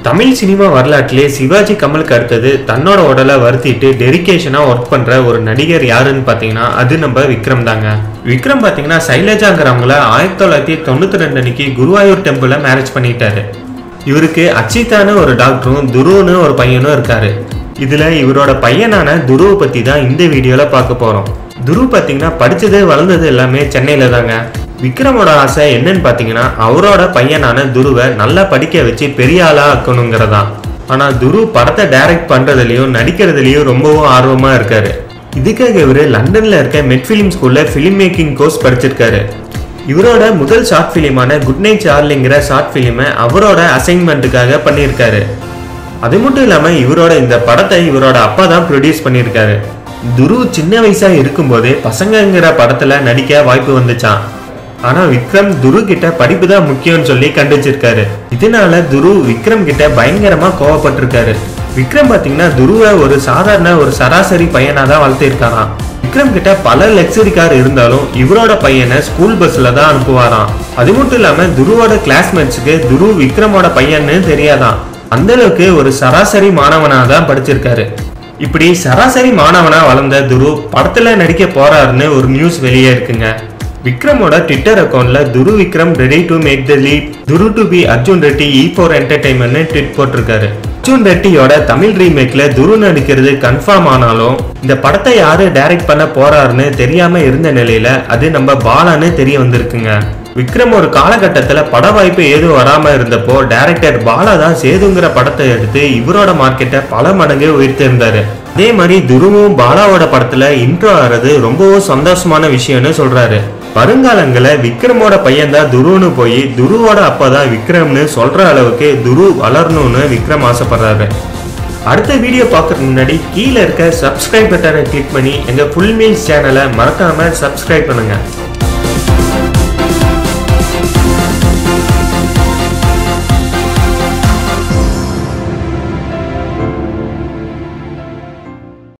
Tamil cinema வரலாற்றிலே சிவாஜி கமலுக்கு அடுத்தது தன்னோட உடலை வருத்திட்டு டெடிகேஷனாக ஒர்க் பண்ணுற ஒரு நடிகர் யாருன்னு பார்த்தீங்கன்னா அது நம்ம விக்ரம் தாங்க விக்ரம் பார்த்தீங்கன்னா சைலஜாங்கிறவங்கள ஆயிரத்தி தொள்ளாயிரத்தி தொண்ணூற்றி ரெண்டு அன்னைக்கு குருவாயூர் டெம்பிளில் மேரேஜ் பண்ணிட்டாரு இவருக்கு அச்சிதான ஒரு டாக்டரும் துருவனு ஒரு பையனும் இருக்காரு இதுல இவரோட பையனான துருவை பத்தி தான் இந்த வீடியோல பார்க்க போறோம் துருவ் பார்த்தீங்கன்னா படிச்சது வளர்ந்தது எல்லாமே சென்னையில தாங்க விக்ரமோட ஆசை என்னன்னு பார்த்தீங்கன்னா அவரோட பையனான துருவை நல்லா படிக்க வச்சு பெரிய ஆளா ஆக்கணுங்கிறதா ஆனா துரு படத்தை டைரக்ட் பண்றதுலயும் நடிக்கிறதுலயும் ரொம்பவும் ஆர்வமா இருக்காரு இதுக்காக இவரு லண்டன்ல இருக்க மெட் ஃபிலிம் ஸ்கூல்ல ஃபிலிம் மேக்கிங் கோர்ஸ் படிச்சிருக்காரு இவரோட முதல் ஷார்ட் ஃபிலிமான குட் நைட் சார்லிங்கிற ஷார்ட் ஃபிலிமை அவரோட அசைன்மெண்ட்டுக்காக பண்ணியிருக்காரு அது மட்டும் இல்லாமல் இவரோட இந்த படத்தை இவரோட அப்பா தான் ப்ரொடியூஸ் பண்ணியிருக்காரு துரு சின்ன வயசா இருக்கும்போதே பசங்கங்கிற படத்துல நடிக்க வாய்ப்பு வந்துச்சான் ஆனா விக்ரம் துரு கிட்ட படிப்பு தான் முக்கியம்னு சொல்லி கண்டிச்சிருக்காரு இதனால துரு விக்ரம் கிட்ட பயங்கரமா கோவப்பட்டிருக்காரு விக்ரம் பாத்தீங்கன்னா துருவை ஒரு சாதாரண ஒரு சராசரி பையனா தான் வளர்த்திருக்காராம் விக்ரம் கிட்ட பல லக்ஸரி கார் இருந்தாலும் இவரோட பையனை ஸ்கூல் பஸ்ல தான் அனுப்புவாராம் அது மட்டும் இல்லாம துருவோட கிளாஸ்மேட்ஸுக்கு துரு விக்ரமோட பையன்னு தெரியாதாம் அந்த அளவுக்கு ஒரு சராசரி மாணவனா தான் படிச்சிருக்காரு இப்படி சராசரி மாணவனா வளர்ந்த துரு படத்துல நடிக்க போறாருன்னு ஒரு நியூஸ் வெளியே இருக்குங்க விக்ரமோட ட்விட்டர் அக்கௌண்ட்ல Dhruv Vikram ready to make the leap Dhruv to be Arjun Reddy E four என்டர்டைன்மெண்ட்னு ட்வீட் போட்டிருக்காரு அர்ஜுன் ரெட்டியோட தமிழ் ரீமேக்ல துரு நடிக்கிறது கன்ஃபார்ம் ஆனாலும் இந்த படத்தை யாரு டைரக்ட் பண்ண போறாருன்னு தெரியாம இருந்த நிலையில அது நம்ம பாலான்னு தெரிய வந்திருக்குங்க விக்ரம் ஒரு காலகட்டத்துல பட வாய்ப்பு ஏதும் வராம இருந்தப்போ டைரக்டர் பாலா தான் சேதுங்கிற படத்தை எடுத்து இவரோட மார்க்கெட்டை பல மடங்கு உயர்த்திருந்தாரு அதே மாதிரி துருவும் பாலாவோட படத்துல இன்ட்ரோ ஆறது ரொம்பவும் சந்தோஷமான விஷயம்னு சொல்றாரு வருங்காலங்கள விக்ரமோட பையன் தான் துருன்னு போய் துருவோட அப்பா தான் விக்ரம்னு சொல்ற அளவுக்கு துரு வளரணும்னு விக்ரம் ஆசைப்படுறாரு அடுத்த வீடியோ பார்க்கறதுக்கு முன்னாடி கீழே இருக்க சப்ஸ்கிரைப் பட்டனை கிளிக் பண்ணி எங்க ஃபுல் மீல்ஸ் சேனலை மறக்காம சப்ஸ்கிரைப் பண்ணுங்க